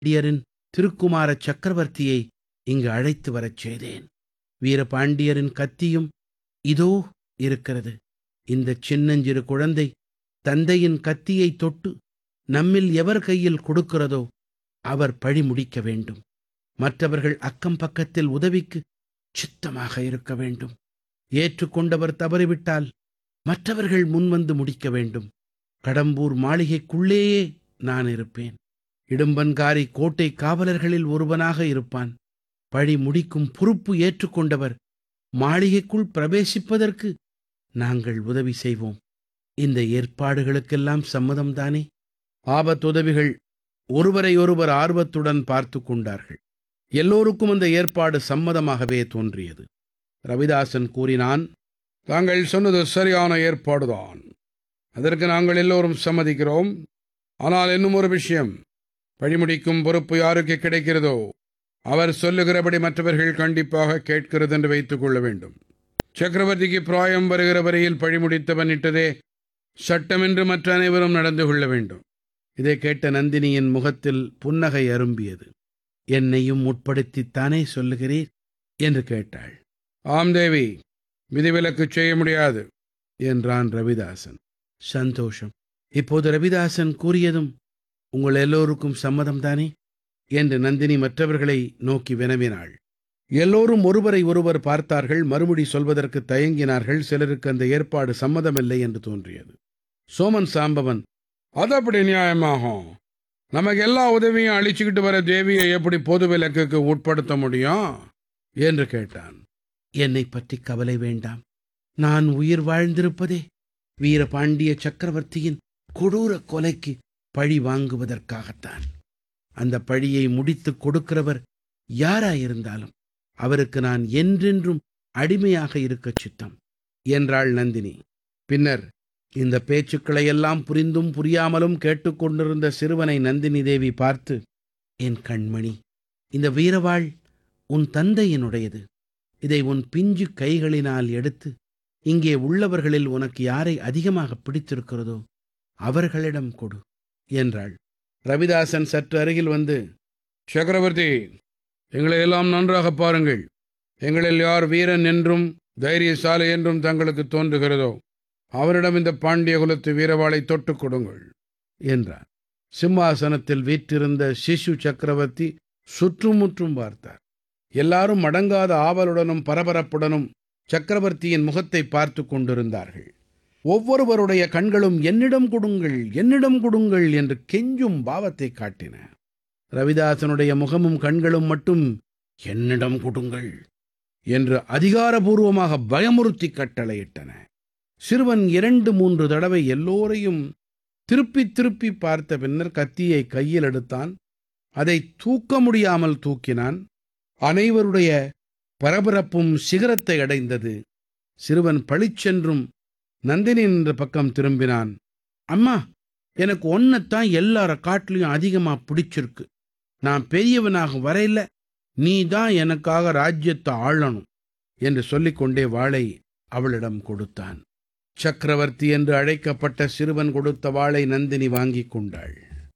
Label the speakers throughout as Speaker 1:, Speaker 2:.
Speaker 1: வீரபாண்டியரின் திருக்குமார சக்கரவர்த்தியை இங்கு அழைத்து வரச் செய்தேன் வீரபாண்டியரின் கத்தியும் இதோ இருக்கிறது இந்தச் சின்னஞ்சிறு குழந்தை தந்தையின் கத்தியைத் தொட்டு நம்மில் எவர் கையில் கொடுக்கிறதோ அவர் பழி முடிக்க வேண்டும் மற்றவர்கள் அக்கம் பக்கத்தில் உதவிக்கு சித்தமாக இருக்க வேண்டும் ஏற்றுக்கொண்டவர் தவறிவிட்டால் மற்றவர்கள் முன்வந்து முடிக்க வேண்டும் கடம்பூர் மாளிகைக்குள்ளேயே நான் இருப்பேன் இடும்பன்காரி கோட்டை காவலர்களில் ஒருவனாக இருப்பான் பழி முடிக்கும் பொறுப்பு ஏற்றுக்கொண்டவர் மாளிகைக்குள் பிரவேசிப்பதற்கு நாங்கள் உதவி செய்வோம் இந்த ஏற்பாடுகளுக்கெல்லாம் சம்மதம்தானே ஆபத்துதவிகள் ஒருவரையொருவர் ஆர்வத்துடன் பார்த்து கொண்டார்கள் எல்லோருக்கும் அந்த ஏற்பாடு சம்மதமாகவே தோன்றியது ரவிதாசன் கூறினான்
Speaker 2: தாங்கள் சொன்னது சரியான ஏற்பாடுதான் அதற்கு நாங்கள் எல்லோரும் சம்மதிக்கிறோம் ஆனால் இன்னும் ஒரு விஷயம் பழிமுடிக்கும் பொறுப்பு யாருக்கு கிடைக்கிறதோ அவர் சொல்லுகிறபடி மற்றவர்கள் கண்டிப்பாக கேட்கிறது என்று வைத்துக் கொள்ள வேண்டும் சக்கரவர்த்திக்கு பிராயம் வருகிற வரையில் பழிமுடித்தவன் இட்டதே சட்டம் என்று மற்ற அனைவரும் நடந்து கொள்ள வேண்டும்
Speaker 1: இதை கேட்ட நந்தினியின் முகத்தில் புன்னகை அரும்பியது என்னையும் உட்படுத்தித்தானே சொல்லுகிறீர் என்று கேட்டாள்
Speaker 2: ஆம் தேவி விதிவிலக்கு செய்ய முடியாது
Speaker 1: என்றான் ரவிதாசன் சந்தோஷம் இப்போது ரவிதாசன் கூறியதும் உங்கள் எல்லோருக்கும் சம்மதம்தானே என்று நந்தினி மற்றவர்களை நோக்கி வினவினாள் எல்லோரும் ஒருவரை ஒருவர் பார்த்தார்கள் மறுமொழி சொல்வதற்கு தயங்கினார்கள் சிலருக்கு அந்த ஏற்பாடு சம்மதமில்லை என்று தோன்றியது சோமன் சாம்பவன்
Speaker 2: அது அப்படி நியாயமாகும் நமக்கு எல்லா உதவியும் அழிச்சுக்கிட்டு வர தேவியை எப்படி பொது விலக்குக்கு உட்படுத்த முடியும்
Speaker 1: என்று கேட்டான் என்னை பற்றி கவலை வேண்டாம் நான் உயிர் வாழ்ந்திருப்பதே வீரபாண்டிய சக்கரவர்த்தியின் கொடூர கொலைக்கு பழி வாங்குவதற்காகத்தான் அந்த பழியை முடித்துக் கொடுக்கிறவர் யாராயிருந்தாலும் அவருக்கு நான் என்றென்றும் அடிமையாக இருக்கச் சித்தம் என்றாள் நந்தினி பின்னர் இந்த பேச்சுக்களை எல்லாம் புரிந்தும் புரியாமலும் கேட்டுக்கொண்டிருந்த சிறுவனை நந்தினி தேவி பார்த்து என் கண்மணி இந்த வீரவாள் உன் தந்தையினுடையது இதை உன் பிஞ்சு கைகளினால் எடுத்து இங்கே உள்ளவர்களில் உனக்கு யாரை அதிகமாக பிடித்திருக்கிறதோ அவர்களிடம் கொடு என்றாள் ரவிதாசன் சற்று அருகில் வந்து
Speaker 2: சக்கரவர்த்தி எங்களை எல்லாம் நன்றாக பாருங்கள் எங்களில் யார் வீரன் என்றும் தைரியசாலி என்றும் தங்களுக்கு தோன்றுகிறதோ அவரிடம் இந்த பாண்டிய குலத்து வீரவாளை தொட்டுக் கொடுங்கள்
Speaker 1: என்றார் சிம்மாசனத்தில் வீற்றிருந்த சிசு சக்கரவர்த்தி சுற்றுமுற்றும் பார்த்தார் எல்லாரும் அடங்காத ஆவலுடனும் பரபரப்புடனும் சக்கரவர்த்தியின் முகத்தை பார்த்து கொண்டிருந்தார்கள் ஒவ்வொருவருடைய கண்களும் என்னிடம் கொடுங்கள் என்னிடம் கொடுங்கள் என்று கெஞ்சும் பாவத்தை காட்டின ரவிதாசனுடைய முகமும் கண்களும் மட்டும் என்னிடம் கொடுங்கள் என்று அதிகாரபூர்வமாக பயமுறுத்தி கட்டளையிட்டன சிறுவன் இரண்டு மூன்று தடவை எல்லோரையும் திருப்பி திருப்பி பார்த்த பின்னர் கத்தியை கையில் எடுத்தான் அதை தூக்க முடியாமல் தூக்கினான் அனைவருடைய பரபரப்பும் சிகரத்தை அடைந்தது சிறுவன் பளிச்சென்றும் நந்தினி என்ற பக்கம் திரும்பினான் அம்மா எனக்கு ஒன்னத்தான் எல்லார காட்டிலையும் அதிகமா பிடிச்சிருக்கு நான் பெரியவனாக வரையில நீ தான் எனக்காக ராஜ்யத்தை ஆளணும் என்று சொல்லிக்கொண்டே வாளை அவளிடம் கொடுத்தான் சக்கரவர்த்தி என்று அழைக்கப்பட்ட சிறுவன் கொடுத்த வாளை நந்தினி வாங்கிக் கொண்டாள்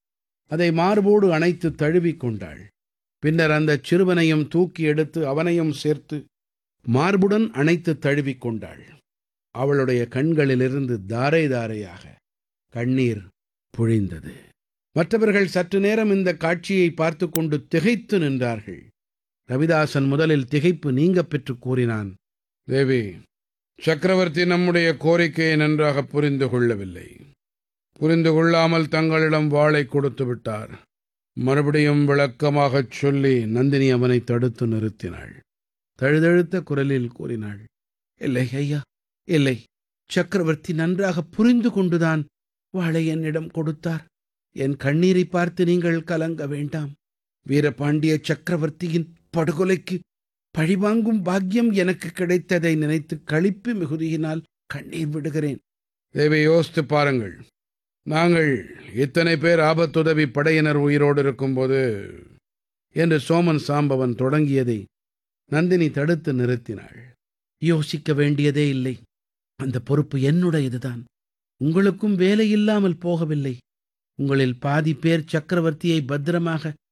Speaker 1: அதை மார்போடு அணைத்து தழுவிக் கொண்டாள் பின்னர் அந்தச் சிறுவனையும் தூக்கி எடுத்து அவனையும் சேர்த்து மார்புடன் அணைத்து தழுவிக் கொண்டாள் அவளுடைய கண்களிலிருந்து தாரை தாரையாக கண்ணீர் பொழிந்தது மற்றவர்கள் சற்று நேரம் இந்த காட்சியை பார்த்து கொண்டு திகைத்து நின்றார்கள் ரவிதாசன் முதலில் திகைப்பு நீங்கப் பெற்று கூறினான்
Speaker 2: தேவி சக்கரவர்த்தி நம்முடைய கோரிக்கையை நன்றாக புரிந்து கொள்ளவில்லை புரிந்து கொள்ளாமல் தங்களிடம் வாளை கொடுத்து விட்டார் மறுபடியும் விளக்கமாகச் சொல்லி
Speaker 1: நந்தினி அவனை தடுத்து நிறுத்தினாள் தழுதழுத்த குரலில் கூறினாள் இல்லை ஐயா இல்லை சக்கரவர்த்தி நன்றாக புரிந்து கொண்டுதான் வாளை என்னிடம் கொடுத்தார் என் கண்ணீரை பார்த்து நீங்கள் கலங்க வேண்டாம் வீரபாண்டிய சக்கரவர்த்தியின் படுகொலைக்கு பழிவாங்கும் பாக்கியம் எனக்கு கிடைத்ததை நினைத்து களிப்பு மிகுதியினால் கண்ணீர் விடுகிறேன்
Speaker 2: தேவி யோசித்து பாருங்கள் நாங்கள் இத்தனை பேர் ஆபத்துதவி படையினர் உயிரோடு இருக்கும்போது
Speaker 1: என்று சோமன் சாம்பவன் தொடங்கியதை நந்தினி தடுத்து நிறுத்தினாள் யோசிக்க வேண்டியதே இல்லை அந்த பொறுப்பு என்னுடையதுதான் உங்களுக்கும் வேலை இல்லாமல் போகவில்லை உங்களில் பாதி பேர் சக்கரவர்த்தியை பத்திரமாக